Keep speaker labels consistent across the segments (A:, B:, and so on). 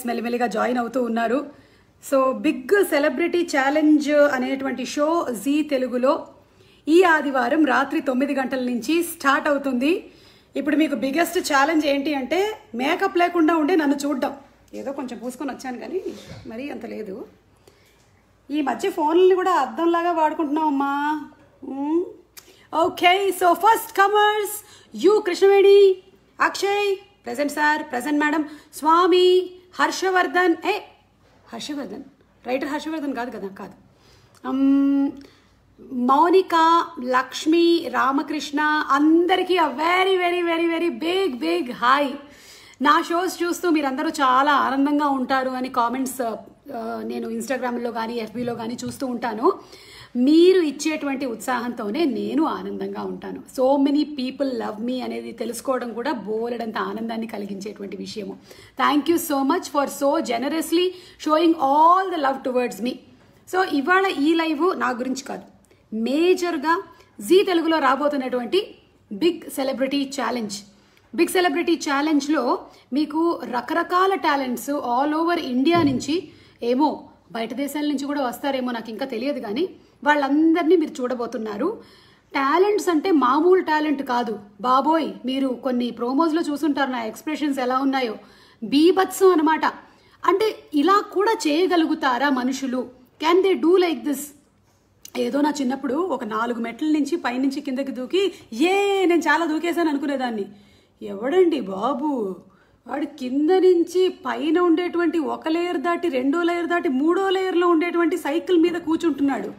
A: మెల్లిమెల్లిగా జాయిన్ అవుతూ ఉన్నారు సో బిగ్ సెలబ్రిటీ ఛాలెంజ్ అనేటువంటి షో జీ తెలుగులో ఈ ఆదివారం రాత్రి తొమ్మిది గంటల నుంచి స్టార్ట్ అవుతుంది ఇప్పుడు మీకు బిగ్గెస్ట్ ఛాలెంజ్ ఏంటి అంటే మేకప్ లేకుండా ఉండే నన్ను చూడడం ఏదో కొంచెం పూసుకొని వచ్చాను కానీ మరీ అంత లేదు ఈ మధ్య ఫోన్లని కూడా అద్దంలాగా వాడుకుంటున్నాం అమ్మా okay so first comers you Krishnaveni Akshay present sir present madam Swami Harshavardhan ఏ హర్షవర్ధన్ రైటర్ హర్షవర్ధన్ కాదు కదా కాదు Um, మౌనిక లక్ష్మి రామకృష్ణ అందరికీ uh very very very very big big hi నా షోస్ చూస్తూ మీరందరూ చాలా ఆనందంగా ఉంటారు అని కామెంట్స్ నేను ఇన్స్టాగ్రామ్లో కానీ ఎఫ్బీలో కానీ చూస్తూ ఉంటాను మీరు ఇచ్చేటువంటి ఉత్సాహంతోనే నేను ఆనందంగా ఉంటాను so many people love me అనేది తెలుసుకోవడం కూడా బోలెడంత ఆనందాన్ని కలిగించేటువంటి విషయము thank you so much for so generously showing all the love towards me so ఇవాళ ఈ లైవ్ నా గురించి కాదు మేజర్గా జీ తెలుగులో రాబోతున్నటువంటి big celebrity challenge big celebrity ఛాలెంజ్లో మీకు రకరకాల టాలెంట్స్ ఆల్ ఓవర్ ఇండియా నుంచి ఏమో బయట దేశాల నుంచి కూడా వస్తారేమో నాకు ఇంకా తెలియదు కానీ వాళ్ళందరినీ మీరు చూడబోతున్నారు టాలెంట్స్ అంటే మామూలు టాలెంట్ కాదు బాబోయ్ మీరు కొన్ని ప్రోమోస్లో చూసుంటారు నా ఎక్స్ప్రెషన్స్ ఎలా ఉన్నాయో బీభత్సం అనమాట అంటే ఇలా కూడా చేయగలుగుతారా మనుషులు can they do like this ఏదో నా చిన్నప్పుడు ఒక నాలుగు మెట్ల నుంచి పైనుంచి కిందకి దూకి ఏ నేను చాలా దూకేశాను అనుకునేదాన్ని ఎవడండి బాబు వాడు కింద నుంచి పైన ఉండేటువంటి ఒక లేయర్ దాటి రెండో లేయర్ దాటి మూడో లేయర్లో ఉండేటువంటి సైకిల్ మీద కూర్చుంటున్నాడు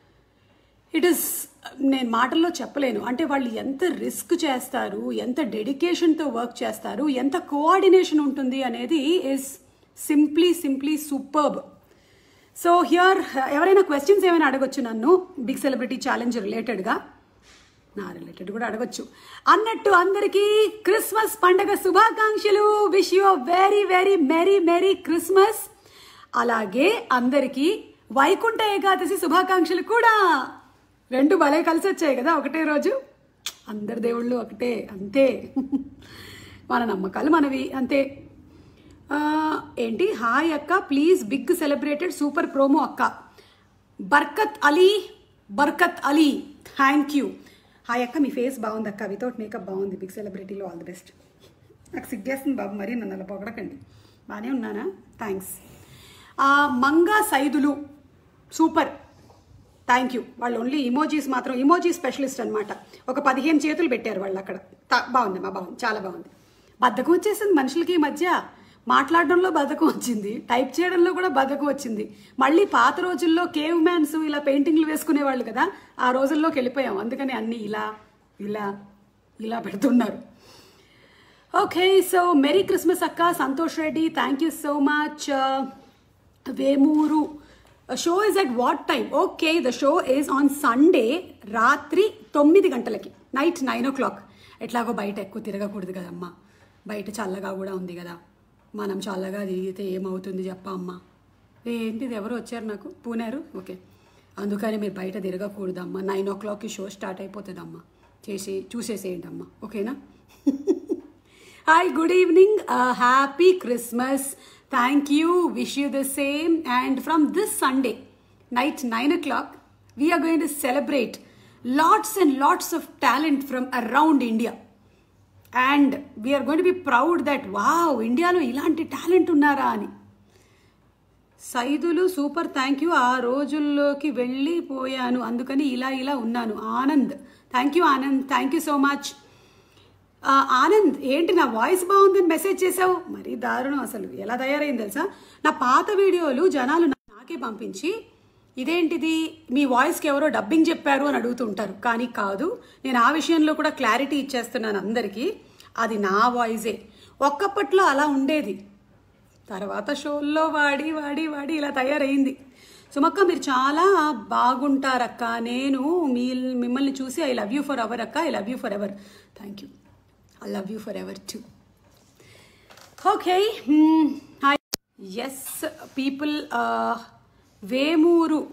A: ఇట్ ఇస్ నేను మాటల్లో చెప్పలేను అంటే వాళ్ళు ఎంత రిస్క్ చేస్తారు ఎంత డెడికేషన్తో వర్క్ చేస్తారు ఎంత కోఆర్డినేషన్ ఉంటుంది అనేది is simply simply superb so here ఎవరైనా క్వశ్చన్స్ ఏమైనా అడగొచ్చు నన్ను బిగ్ సెలబ్రిటీ ఛాలెంజ్ రిలేటెడ్గా నా రిలేటెడ్ కూడా అడగొచ్చు అన్నట్టు అందరికీ క్రిస్మస్ పండగ శుభాకాంక్షలు wish you very very merry merry Christmas అలాగే అందరికీ వైకుంఠ ఏకాదశి శుభాకాంక్షలు కూడా రెండు భలే కలిసి వచ్చాయి కదా ఒకటే రోజు అందరి దేవుళ్ళు ఒకటే అంతే మన నమ్మకాలు మనవి అంతే ఆ, ఏంటి హాయ్ అక్క please big celebrated super promo అక్క Barkat Ali Barkat Ali thank you hi అక్క మీ ఫేస్ బాగుంది అక్క వితౌట్ మేకప్ బాగుంది బిగ్ సెలబ్రిటీలో ఆల్ ది బెస్ట్ నాకు సిగ్గేస్తుంది బాబు మరి నన్ను అలా పొగడకండి బాగానే ఉన్నానా thanks Manga Saidulu super thank you వాళ్ళు ఓన్లీ ఇమోజీస్ మాత్రం ఇమోజీ స్పెషలిస్ట్ అనమాట ఒక పదిహేను చేతులు పెట్టారు వాళ్ళు అక్కడ తా- బాగుంది మా బాగుంది చాలా బాగుంది బద్ధకం వచ్చేసింది మనుషులకి ఈ మధ్య మాట్లాడడంలో బద్ధకం వచ్చింది టైప్ చేయడంలో కూడా బద్ధకం వచ్చింది మళ్ళీ పాత రోజుల్లో కేవ్ మ్యాన్స్ ఇలా పెయింటింగ్లు వేసుకునేవాళ్ళు కదా ఆ రోజుల్లోకి వెళ్ళిపోయాం అందుకని అన్ని ఇలా ఇలా ఇలా పెడుతున్నారు ఓకే సో మెరీ క్రిస్మస్ అక్క Santosh Reddy thank you so much Vemuru show is at what time okay the show is on Sunday రాత్రి తొమ్మిది గంటలకి నైట్ నైన్ ఓ క్లాక్ ఎట్లాగో బయట ఎక్కువ తిరగకూడదు కదమ్మా బయట చల్లగా కూడా ఉంది కదా మనం చల్లగా తిరిగితే ఏమవుతుంది చెప్ప అమ్మా ఏంటిది ఎవరు వచ్చారు నాకు పూనారు ఓకే అందుకని మీరు బయట తిరగకూడదమ్మా నైన్ ఓ క్లాక్కి షో స్టార్ట్ అయిపోతుందమ్మా చేసి చూసేసేయండి అమ్మా ఓకేనా hi good evening happy Christmas thank you wish you the same and from this Sunday night nine o'clock we're going to celebrate lots and lots of talent from around India and we're going to be proud that wow ఇండియాలో ఇలాంటి talent ఉన్నారా అని Saidulu super thank you ఆ రోజుల్లోకి వెళ్ళిపోయాను అందుకని ఇలా ఇలా ఉన్నాను Anand thank you Anand thank you so much ఆ, ఆనంద్ ఏంటి నా వాయిస్ బాగుందని మెసేజ్ చేసావు మరీ దారుణం అసలు ఎలా తయారైంది తెలుసా నా పాత వీడియోలు జనాలు నా- నాకే పంపించి ఇదేంటిది మీ వాయిస్కి ఎవరో డబ్బింగ్ చెప్పారు అని అడుగుతుంటారు కానీ కాదు నేను ఆ విషయంలో కూడా క్లారిటీ ఇచ్చేస్తున్నాను అందరికీ అది నా వాయిసే ఒక్కప్పట్లో అలా ఉండేది తర్వాత షోల్లో వాడి వాడి వాడి ఇలా తయారైంది సుమక్క మీరు చాలా బాగుంటారక్క నేను మీ మిమ్మల్ని చూసి I love you for our అక్క I love you forever thank you I love you forever too okay hi yes people Vemuru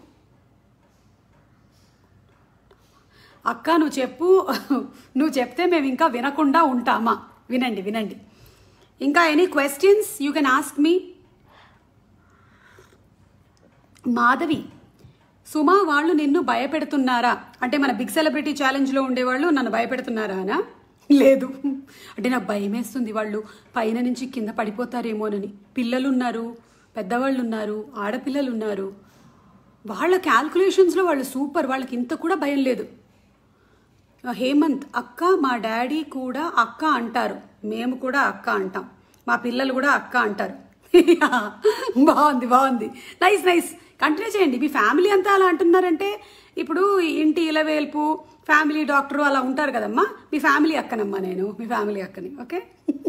A: అక్క నువ్వు చెప్పు నువ్వు చెప్తే మేము ఇంకా వినకుండా ఉంటామా వినండి వినండి ఇంకా any questions you can ask me Madhavi Suma వాళ్ళు నిన్ను భయపెడుతున్నారా అంటే మన బిగ్ సెలబ్రిటీ ఛాలెంజ్లో ఉండేవాళ్ళు నన్ను భయపెడుతున్నారా అనా లేదు అంటే నాకు భయం వేస్తుంది వాళ్ళు పైన నుంచి కింద పడిపోతారేమోనని పిల్లలు ఉన్నారు పెద్దవాళ్ళు ఉన్నారు ఆడపిల్లలు ఉన్నారు వాళ్ళ క్యాల్కులేషన్స్లో వాళ్ళు సూపర్ వాళ్ళకి ఇంత కూడా భయం లేదు హేమంత్ అక్క మా డాడీ కూడా అక్క అంటారు మేము కూడా అక్క అంటాం మా పిల్లలు కూడా అక్క అంటారు బాగుంది బాగుంది నైస్ నైస్ కంటిన్యూ చేయండి మీ ఫ్యామిలీ అంతా అలా అంటున్నారంటే ఇప్పుడు ఇంటి ఇలవేల్పు ఫ్యామిలీ డాక్టరు అలా ఉంటారు కదమ్మా మీ ఫ్యామిలీ అక్కనమ్మా నేను మీ ఫ్యామిలీ అక్కని okay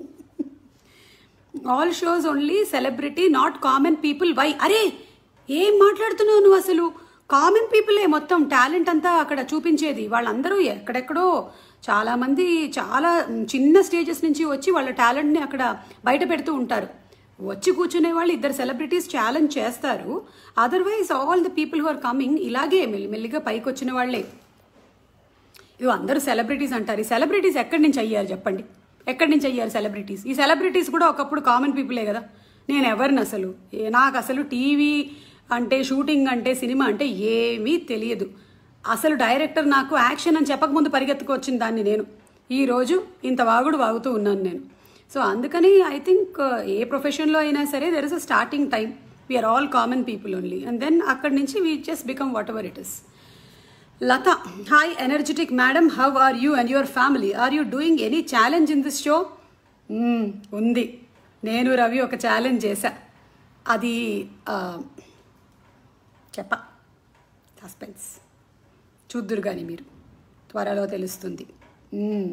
A: all shows only celebrity not common people why అరే ఏం మాట్లాడుతున్నావు నువ్వు అసలు కామన్ పీపులే మొత్తం టాలెంట్ అంతా అక్కడ చూపించేది వాళ్ళందరూ ఎక్కడెక్కడో చాలా మంది చాలా చిన్న స్టేజెస్ నుంచి వచ్చి వాళ్ళ టాలెంట్ని అక్కడ బయట పెడుతూ ఉంటారు వచ్చి కూర్చునే వాళ్ళు ఇద్దరు సెలబ్రిటీస్ ఛాలెంజ్ చేస్తారు otherwise all the people who are coming ఇలాగే మెల్లిమెల్లిగా పైకి వచ్చిన వాళ్ళే ఇవి అందరూ సెలబ్రిటీస్ అంటారు ఈ సెలబ్రిటీస్ ఎక్కడి నుంచి అయ్యారు చెప్పండి ఎక్కడి నుంచి అయ్యారు సెలబ్రిటీస్ ఈ సెలబ్రిటీస్ కూడా ఒకప్పుడు కామన్ పీపులే కదా నేను ఎవరిని అసలు ఏ- నాకు అసలు టీవీ అంటే షూటింగ్ అంటే సినిమా అంటే ఏమీ తెలియదు అసలు డైరెక్టర్ నాకు యాక్షన్ అని చెప్పకముందు పరిగెత్తుకొచ్చిన దాన్ని నేను ఈ రోజు ఇంత వాగుడు వాగుతూ ఉన్నాను నేను సో అందుకని ఐ థింక్ ఏ ప్రొఫెషన్లో అయినా సరే there is a starting time we're all common people only and then అక్కడి నుంచి we just become whatever it is Latha hi energetic madam how are you and your family are you doing any challenge in this show ఉంది నేను రవి ఒక challenge చేశా అది ఆ, చెప్ప suspense చూద్దురు కానీ మీరు త్వరలో తెలుస్తుంది మ్మ్.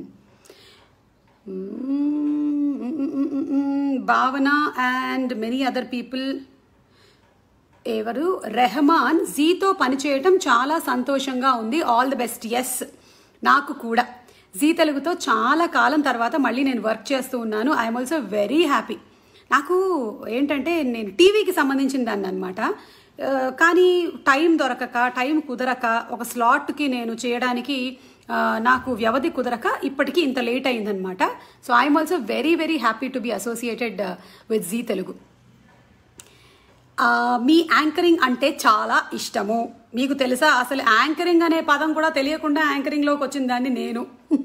A: మ్మ్. భావన అండ్ మెనీ అదర్ పీపుల్ ఎవరు రెహమాన్ జీతో పనిచేయటం చాలా సంతోషంగా ఉంది ఆల్ ది బెస్ట్ ఎస్ నాకు కూడా జీ తెలుగుతో చాలా కాలం తర్వాత మళ్ళీ నేను వర్క్ చేస్తూ ఉన్నాను ఐఎమ్ ఆల్సో వెరీ హ్యాపీ నాకు ఏంటంటే నేను టీవీకి సంబంధించిన దాన్ని అనమాట కానీ టైం దొరకక టైం కుదరక ఒక స్లాట్కి నేను చేయడానికి ఆ, నాకు వ్యవధి కుదరక ఇప్పటికీ ఇంత లేట్ అయిందనమాట so I'm also very very happy to be associated with Zee Telugu ఆ, మీ యాంకరింగ్ అంటే చాలా ఇష్టము మీకు తెలుసా అసలు యాంకరింగ్ అనే పదం కూడా తెలియకుండా యాంకరింగ్లోకి వచ్చిన దాన్ని నేను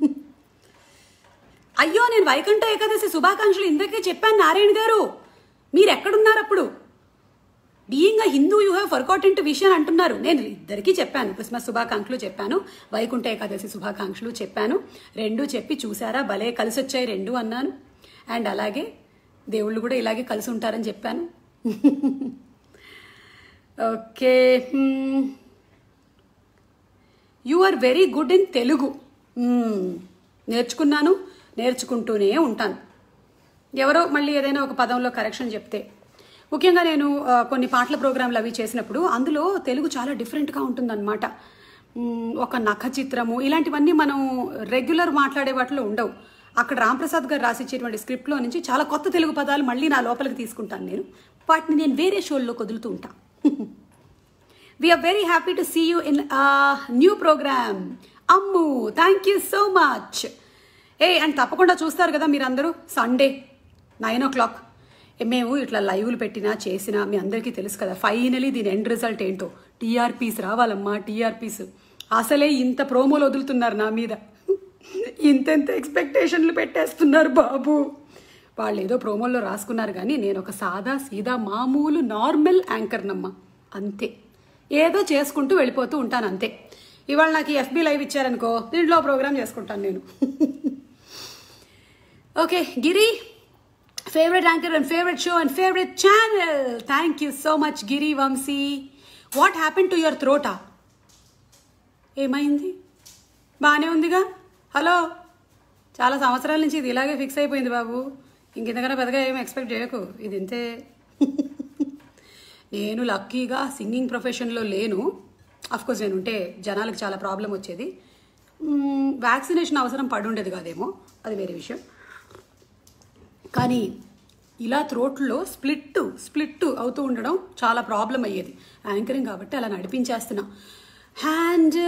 A: అయ్యో నేను వైకుంఠ ఏకాదశి శుభాకాంక్షలు ఇందరికీ చెప్పాను నారాయణ గారు మీరు ఎక్కడున్నారు అప్పుడు being a Hindu you have forgotten to విషయం అంటున్నారు నేను ఇద్దరికీ చెప్పాను క్రిస్మస్ శుభాకాంక్షలు చెప్పాను వైకుంఠ ఏకాదశి శుభాకాంక్షలు చెప్పాను రెండు చెప్పి చూసారా భలే కలిసి వచ్చాయి రెండు అన్నాను అండ్ అలాగే దేవుళ్ళు కూడా ఇలాగే కలిసి ఉంటారని చెప్పాను okay you are very good in Telugu Hmm. నేర్చుకున్నాను నేర్చుకుంటూనే ఉంటాను ఎవరో మళ్ళీ ఏదైనా ఒక పదంలో కరెక్షన్ చెప్తే ముఖ్యంగా నేను ఆ, కొన్ని పాటల ప్రోగ్రాంలు అవి చేసినప్పుడు అందులో తెలుగు చాలా డిఫరెంట్గా ఉంటుందన్నమాట మ్మ్, ఒక నఖ చిత్రము ఇలాంటివన్నీ మనం రెగ్యులర్ మాట్లాడే వాటిలో ఉండవు అక్కడ రాంప్రసాద్ గారు రాసిచ్చేటువంటి స్క్రిప్ట్లో నుంచి చాలా కొత్త తెలుగు పదాలు మళ్ళీ నా లోపలికి తీసుకుంటాను నేను వాటిని నేను వేరే షోల్లో కుదులుతూ ఉంటా we're very happy to see you in new program Ammu thank you so much ఏ అండ్ తప్పకుండా చూస్తారు కదా మీరందరూ సండే నైన్ ఓ క్లాక్ మేము ఇట్లా లైవ్లు పెట్టినా చేసినా మీ అందరికీ తెలుసు కదా ఫైనలీ దీని ఎండ్ రిజల్ట్ ఏంటో టీఆర్పీస్ రావాలమ్మా టీఆర్పీస్ అసలే ఇంత ప్రోమోలు వదులుతున్నారు నా మీద ఇంతెంత ఎక్స్పెక్టేషన్లు పెట్టేస్తున్నారు బాబు వాళ్ళు ఏదో ప్రోమోల్లో రాసుకున్నారు కానీ నేను ఒక సాదా సీదా మామూలు నార్మల్ యాంకర్నమ్మా అంతే ఏదో చేసుకుంటూ వెళ్ళిపోతూ ఉంటాను అంతే ఇవాళ నాకు ఎఫ్బీ లైవ్ ఇచ్చారనుకో దీంట్లో ప్రోగ్రామ్ చేసుకుంటాను నేను okay Giri favourite anchor and favourite show and favourite channel thank you so much Giri Vamshi what happen to your థ్రోటా ఏమైంది బాగానే ఉందిగా హలో చాలా సంవత్సరాల నుంచి ఇది ఇలాగే ఫిక్స్ అయిపోయింది బాబు ఇంకెంతకన్నా పెద్దగా ఏం ఎక్స్పెక్ట్ చేయకు ఇది ఇంతే నేను లక్కీగా సింగింగ్ ప్రొఫెషన్లో లేను కోర్స్ నేను ఉంటే జనాలకు చాలా ప్రాబ్లం వచ్చేది వ్యాక్సినేషన్ అవసరం పడుండేది కాదేమో అది వేరే విషయం కానీ ఇలా థ్రోట్లో స్ప్లిట్ స్ప్లిట్ అవుతూ ఉండడం చాలా ప్రాబ్లం అయ్యేది యాంకరింగ్ కాబట్టి అలా నడిపించేస్తున్నా అండ్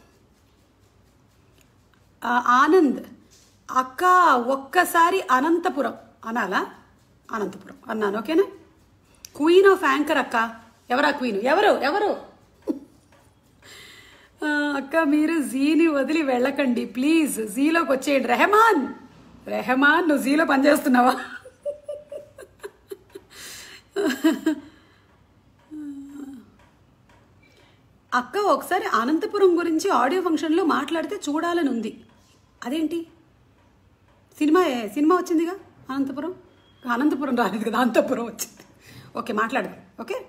A: ఆనంద్ అక్క ఒక్కసారి అనంతపురం అనాలా అనంతపురం అన్నాను ఓకేనా క్వీన్ ఆఫ్ యాంకర్ అక్క ఎవరా క్వీన్ ఎవరు ఎవరు ఆ, అక్క మీరు జీని వదిలి వెళ్ళకండి ప్లీజ్ జీలోకి వచ్చేయండి రెహమాన్ రెహమాన్ నువ్వు జీలో పనిచేస్తున్నావా అక్క ఒకసారి అనంతపురం గురించి ఆడియో ఫంక్షన్లో మాట్లాడితే చూడాలని ఉంది అదేంటి సినిమా సినిమా వచ్చిందిగా అనంతపురం అనంతపురం రాలేదు కదా అనంతపురం వచ్చింది ఓకే మాట్లాడదాం ఓకే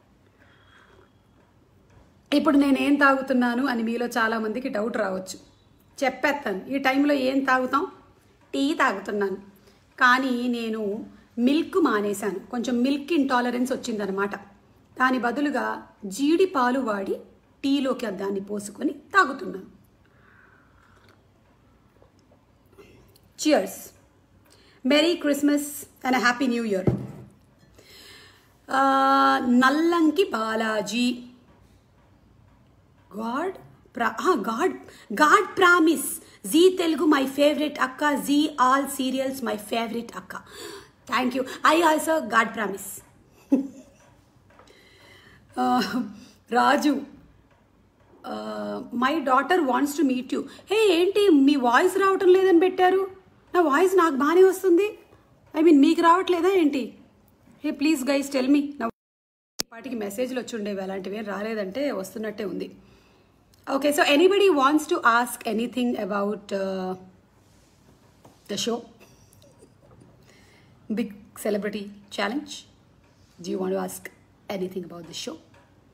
A: ఇప్పుడు నేను ఏం తాగుతున్నాను అని మీలో చాలామందికి డౌట్ రావచ్చు చెప్పేస్తాను ఈ టైంలో ఏం తాగుతాం టీ తాగుతున్నాను కానీ నేను మిల్క్ మానేశాను కొంచెం మిల్క్ ఇంటాలరెన్స్ వచ్చిందనమాట దాని బదులుగా జీడి పాలు వాడి టీలోకి దాన్ని పోసుకొని తాగుతున్నాను cheers merry Christmas and happy new year Nallanki Balaji God ప్రా God God promise Zee Telugu my favourite అక్క Zee all serials my favourite అక్క thank you I also God promise Raju my daughter wants to meet you hey ఏంటి మీ voice రావటం లేదని పెట్టారు నా voice నాకు బాగానే వస్తుంది ఐ మీన్ మీకు రావట్లేదా ఏంటి hey please guys tell me నా వాటికి మెసేజ్లు వచ్చి ఉండేవి అలాంటివి ఏం రాలేదంటే వస్తున్నట్టే ఉంది okay so anybody wants to ask anything about the show big celebrity challenge do want ask anything about the show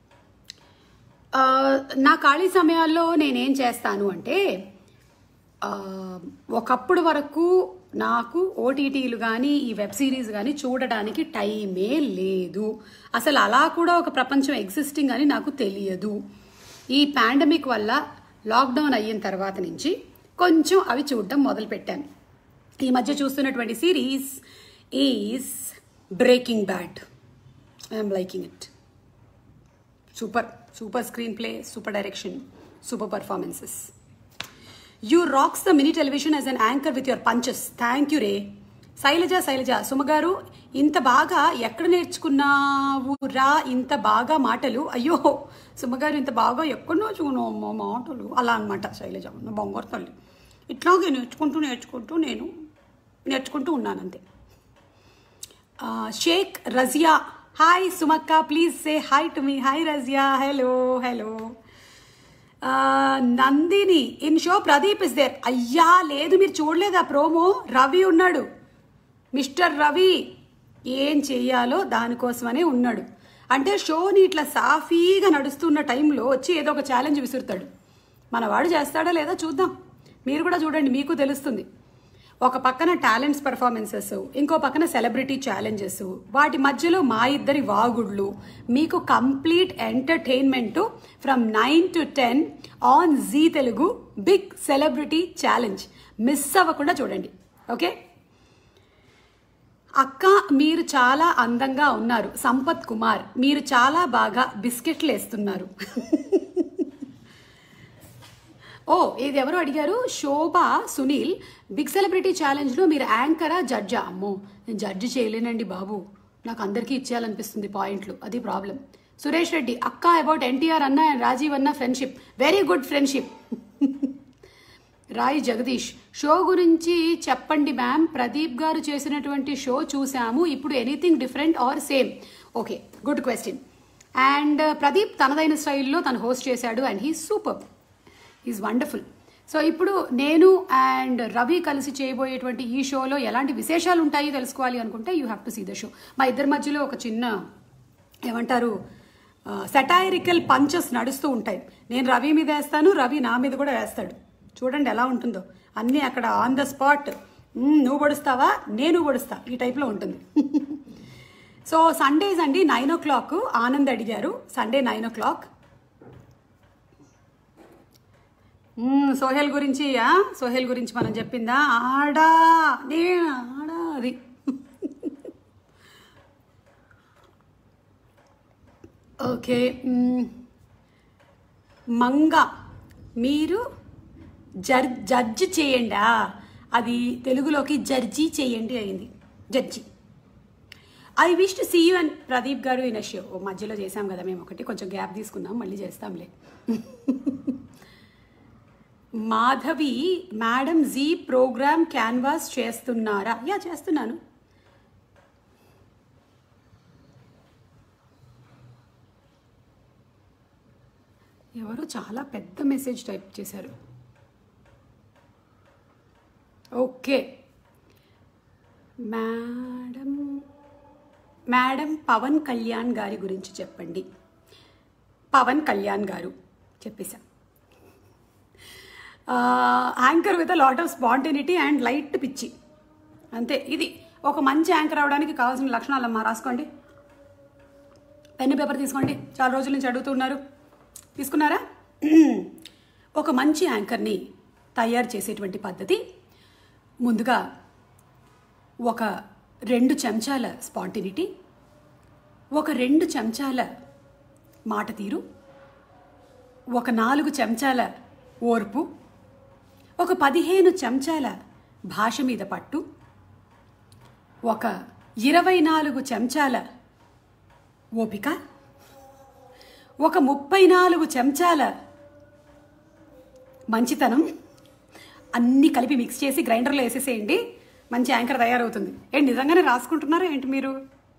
A: నా ఖాళీ సమయాల్లో నేనేం చేస్తాను అంటే ఆ, ఒకప్పుడు వరకు నాకు ఓటీటీలు కానీ ఈ వెబ్ సిరీస్ కానీ చూడడానికి టైమే లేదు అసలు అలా కూడా ఒక ప్రపంచం ఎగ్జిస్టింగ్ అని నాకు తెలియదు ఈ పాండమిక్ వల్ల లాక్డౌన్ అయిన తర్వాత నుంచి కొంచెం అవి చూడడం మొదలుపెట్టాను ఈ మధ్య చూస్తున్నటువంటి series is breaking bad I'm liking it super super screen play super direction super performances you rocks the mini television as an anchor with your punches thank you రే శైలజ శైలజ సుమగారు ఇంత బాగా ఎక్కడ నేర్చుకున్నావు రా ఇంత బాగా మాటలు అయ్యో సుమగారు ఇంత బాగా ఎక్కడో చూను అమ్మ మాటలు అలా అనమాట శైలజ నా బొంగరు తల్లి ఇట్లాగే నేర్చుకుంటూ నేర్చుకుంటూ నేను నేర్చుకుంటూ ఉన్నాను అంతే షేక్ రజియా హాయ్ సుమక్క please say hi to me hi Razia hello hello Nandini in show Pradeep is there అయ్యా లేదు మీరు చూడలేదా ప్రోమో రవి ఉన్నాడు మిస్టర్ రవి ఏం చెయ్యాలో దానికోసమనే ఉన్నాడు అంటే షోని ఇట్లా సాఫీగా నడుస్తున్న టైంలో వచ్చి ఏదో ఒక ఛాలెంజ్ విసురుతాడు మనవాడు చేస్తాడో లేదో చూద్దాం మీరు కూడా చూడండి మీకు తెలుస్తుంది ఒక పక్కన టాలెంట్స్ పర్ఫార్మెన్సెస్ ఇంకో పక్కన సెలబ్రిటీ ఛాలెంజెస్ వాటి మధ్యలో మా ఇద్దరి వాగుళ్ళు మీకు complete entertainment from nine to ten on Zee Telugu big celebrity challenge miss అవ్వకుండా చూడండి ఓకే అక్క మీరు చాలా అందంగా ఉన్నారు సంపత్ కుమార్ మీరు చాలా బాగా బిస్కెట్లు వేస్తున్నారు ఓ ఇది ఎవరు అడిగారు శోభ సునీల్ బిగ్ సెలబ్రిటీ ఛాలెంజ్లో మీరు యాంకరా జడ్జా అమ్మో నేను జడ్జి చేయలేనండి బాబు నాకు అందరికీ ఇచ్చేయాలనిపిస్తుంది పాయింట్లు అది ప్రాబ్లం సురేష్ రెడ్డి అక్క అబౌట్ ఎన్టీఆర్ అన్న అండ్ రాజీవ్ అన్న friendship very good friendship Rai Jagadish show గురించి చెప్పండి మ్యామ్ ప్రదీప్ గారు చేసినటువంటి షో చూసాము ఇప్పుడు anything different or same okay good question and Pradeep తనదైన స్టైల్లో తను హోస్ట్ చేశాడు and he super is wonderful so ఇప్పుడు నేను అండ్ రవి కలిసి చేయబోయేటువంటి ఈ షోలో ఎలాంటి విశేషాలు ఉంటాయో తెలుసుకోవాలి అనుకుంటే you have to see the show మా ఇద్దరి మధ్యలో ఒక చిన్న ఏమంటారు సెటాయిరికల్ పంచెస్ నడుస్తూ ఉంటాయి నేను రవి మీద వేస్తాను రవి నా మీద కూడా వేస్తాడు చూడండి ఎలా ఉంటుందో అన్నీ అక్కడ ఆన్ ద స్పాట్ నువ్వు పొడుస్తావా నేను పొడుస్తా ఈ టైప్లో ఉంటుంది సో సండేస్ అండి నైన్ ఓ క్లాక్ ఆనంద్ అడిగారు Sunday nine o'clock hmm, Sohel గురించి ఆ? సోహెల్ గురించి మనం చెప్పిందా ఆడా నేను ఆడా అది ఓకే మ్మ్. మంగ మీరు జర్ జడ్జి చేయండా అది తెలుగులోకి జడ్జి చేయండి అయింది judge I wish to see you and Pradeep గారు ఇన్ షో మధ్యలో చేసాం కదా మేము ఒకటి కొంచెం గ్యాప్ తీసుకుందాం మళ్ళీ చేస్తాంలే Madhavi madam Zee program canvas చేస్తున్నారా యా చేస్తున్నాను ఎవరో చాలా పెద్ద మెసేజ్ టైప్ చేశారు okay madam madam Pavan Kalyan గారి గురించి చెప్పండి పవన్ కళ్యాణ్ గారు చెప్పేశా anchor with lot of spontaneity and light పిచ్చి అంతే ఇది ఒక మంచి యాంకర్ అవడానికి కావాల్సిన లక్షణాలమ్మా రాసుకోండి పెన్ను పేపర్ తీసుకోండి చాలా రోజుల నుంచి అడుగుతున్నారు తీసుకున్నారా ఒక మంచి యాంకర్ని తయారు చేసేటువంటి పద్ధతి ముందుగా ఒక రెండు చెంచాల స్పాంటినిటీ ఒక రెండు చెంచాల మాట తీరు ఒక నాలుగు చెంచాల ఓర్పు ఒక పదిహేను చెంచాల భాష మీద పట్టు ఒక ఇరవై నాలుగు చెంచాల ఓపిక ఒక ముప్పై నాలుగు చెంచాల మంచితనం అన్నీ కలిపి మిక్స్ చేసి గ్రైండర్లో వేసేసేయండి మంచి యాంకర్ తయారవుతుంది ఏంటి నిజంగానే రాసుకుంటున్నారా ఏంటి మీరు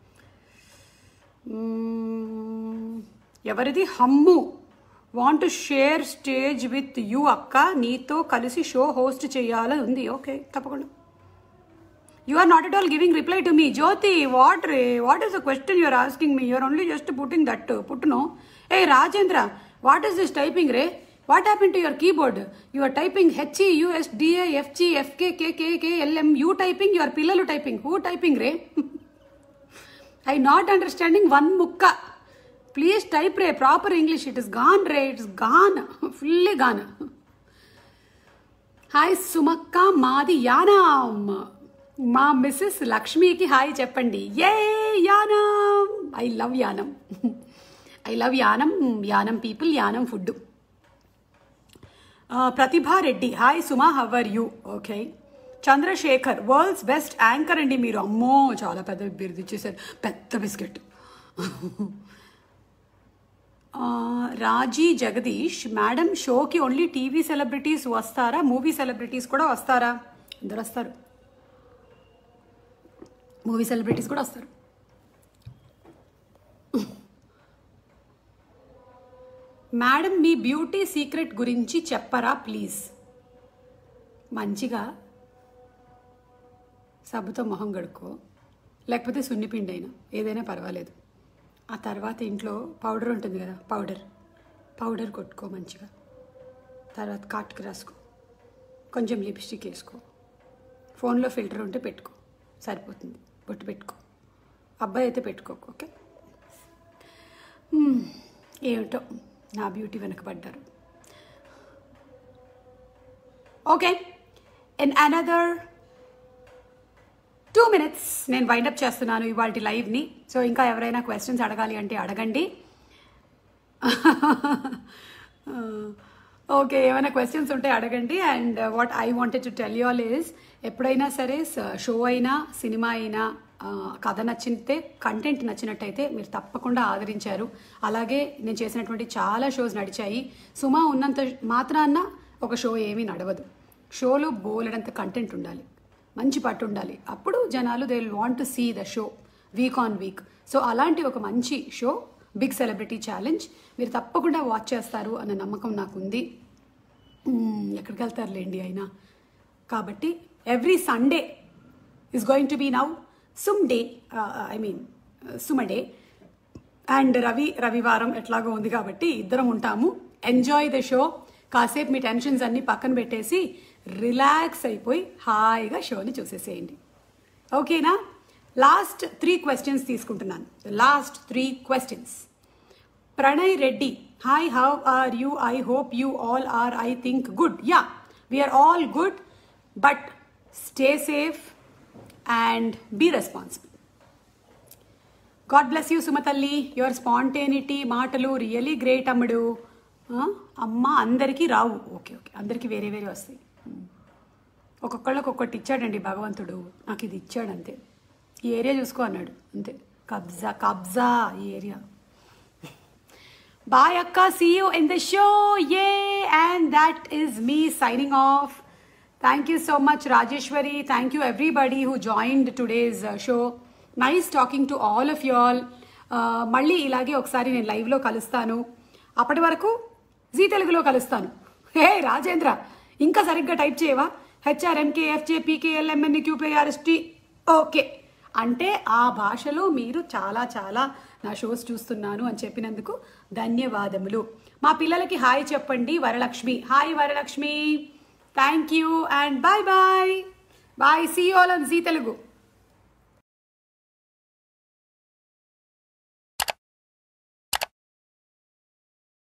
A: మ్మ్, ఎవరిది హమ్ము want share stage with you అక్క నీతో కలిసి షో హోస్ట్ చేయాలని ఉంది ఓకే తప్పకుండా you are not at all giving reply to me Jyoti what రే what is the question you're asking me you're only just putting that పుట్టును ఏ Rajendra what is this typing రే what happen to your keyboard you are typing H E U S D A F G F K K K L M you typing your పిల్లలు typing who typing రే I not understanding one ముక్క please type రే proper English it is gone రే it is gone fully gone hi సుమక్క మాది యానాం మా Mrs లక్ష్మికి hi చెప్పండి ఏ Yanam I love Yanam I love Yanam Yanam people Yanam food Pratibha Reddy hi Suma how are you okay Chandrashekar world's best anchor అండి మీరు అమ్మో చాలా పెద్ద బిరుదు ఇచ్చేసారు పెద్ద బిస్కెట్ ఆ, రాజీ జగదీష్ మేడం షోకి ఓన్లీ టీవీ సెలబ్రిటీస్ వస్తారా మూవీ సెలబ్రిటీస్ కూడా వస్తారా అందరు వస్తారు మూవీ సెలబ్రిటీస్ కూడా వస్తారు మేడం మీ బ్యూటీ సీక్రెట్ గురించి చెప్పరా ప్లీజ్ మంచిగా సబ్బుతో మొహం కడుక్కో లేకపోతే సున్నిపిండి అయినా ఏదైనా పర్వాలేదు ఆ తర్వాత ఇంట్లో పౌడర్ ఉంటుంది కదా పౌడర్ పౌడర్ కొట్టుకో మంచిగా తర్వాత కాటుకు రాసుకో కొంచెం లిప్స్టిక్ వేసుకో ఫోన్లో ఫిల్టర్ ఉంటే పెట్టుకో సరిపోతుంది బొట్టు పెట్టుకో అబ్బాయి అయితే పెట్టుకోకు ఓకే మ్మ్. ఏమిటో నా బ్యూటీ వెనకబడ్డారు okay in another two minutes నేను వైండప్ చేస్తున్నాను ఇవాళ లైవ్ని సో ఇంకా ఎవరైనా క్వశ్చన్స్ అడగాలి అంటే అడగండి ఓకే ఏమైనా క్వశ్చన్స్ ఉంటే అడగండి and what I wanted to tell you all is ఎప్పుడైనా సరే షో అయినా సినిమా అయినా ఆ, కథ నచ్చితే కంటెంట్ నచ్చినట్టయితే మీరు తప్పకుండా ఆదరించారు అలాగే నేను చేసినటువంటి చాలా షోస్ నడిచాయి సుమా ఉన్నంత మాత్రాన్న ఒక షో ఏమీ నడవదు షోలో బోలెడంత కంటెంట్ ఉండాలి మంచి పట్టు ఉండాలి అప్పుడు జనాలు they will want to see the show week on week so అలాంటి ఒక మంచి షో బిగ్ సెలబ్రిటీ ఛాలెంజ్ మీరు తప్పకుండా వాచ్ చేస్తారు అన్న నమ్మకం నాకుంది మ్మ్, ఎక్కడికి వెళ్తారులేండి అయినా కాబట్టి every Sunday is going to be now some day I mean Suma day and Ravi రవివారం ఎట్లాగో ఉంది కాబట్టి ఇద్దరం ఉంటాము ఎంజాయ్ ద షో కాసేపు మీ టెన్షన్స్ అన్ని పక్కన పెట్టేసి రిలాక్స్ అయిపోయి హాయిగా షోని చూసేసేయండి ఓకేనా లాస్ట్ త్రీ క్వశ్చన్స్ తీసుకుంటున్నాను last three questions Pranay Reddy hi how are you I hope you all are I think good yeah we're all good but stay safe and be responsible God bless you సుమతల్లి your spontaneity మాటలు really great అమ్ముడు ఆ, అమ్మ అందరికీ రావు okay okay అందరికీ వేరే వేరే వస్తాయి ఒక్కొక్కళ్ళకి ఒక్కొక్కటి ఇచ్చాడండి భగవంతుడు నాకు ఇది ఇచ్చాడు అంతే ఈ ఏరియా చూసుకో అన్నాడు అంతే కబ్జా కబ్జా ఈ area Bye, Akka. See you in the show. Yay! And that is me signing off. Thank you so much, Rajeshwari. Thank you, everybody who joined today's uh, show. Nice talking to all of you all. Uh, మళ్ళీ ఇలాగే ఒకసారి నేను లైవ్లో కలుస్తాను అప్పటి వరకు G తెలుగులో కలుస్తాను హే రాజేంద్ర ఇంకా సరిగ్గా టైప్ చేయవా హెచ్ఆర్ఎంకే ఎఫ్జే పీకేఎల్ఎంఎన్ క్యూపీఆర్ఎస్టీ ఓకే అంటే ఆ భాషలో మీరు చాలా చాలా నా షోస్ చూస్తున్నాను అని చెప్పినందుకు ధన్యవాదములు మా పిల్లలకి హాయ్ చెప్పండి Varalakshmi hi Varalakshmi thank you and bye bye bye see all on Zee Telugu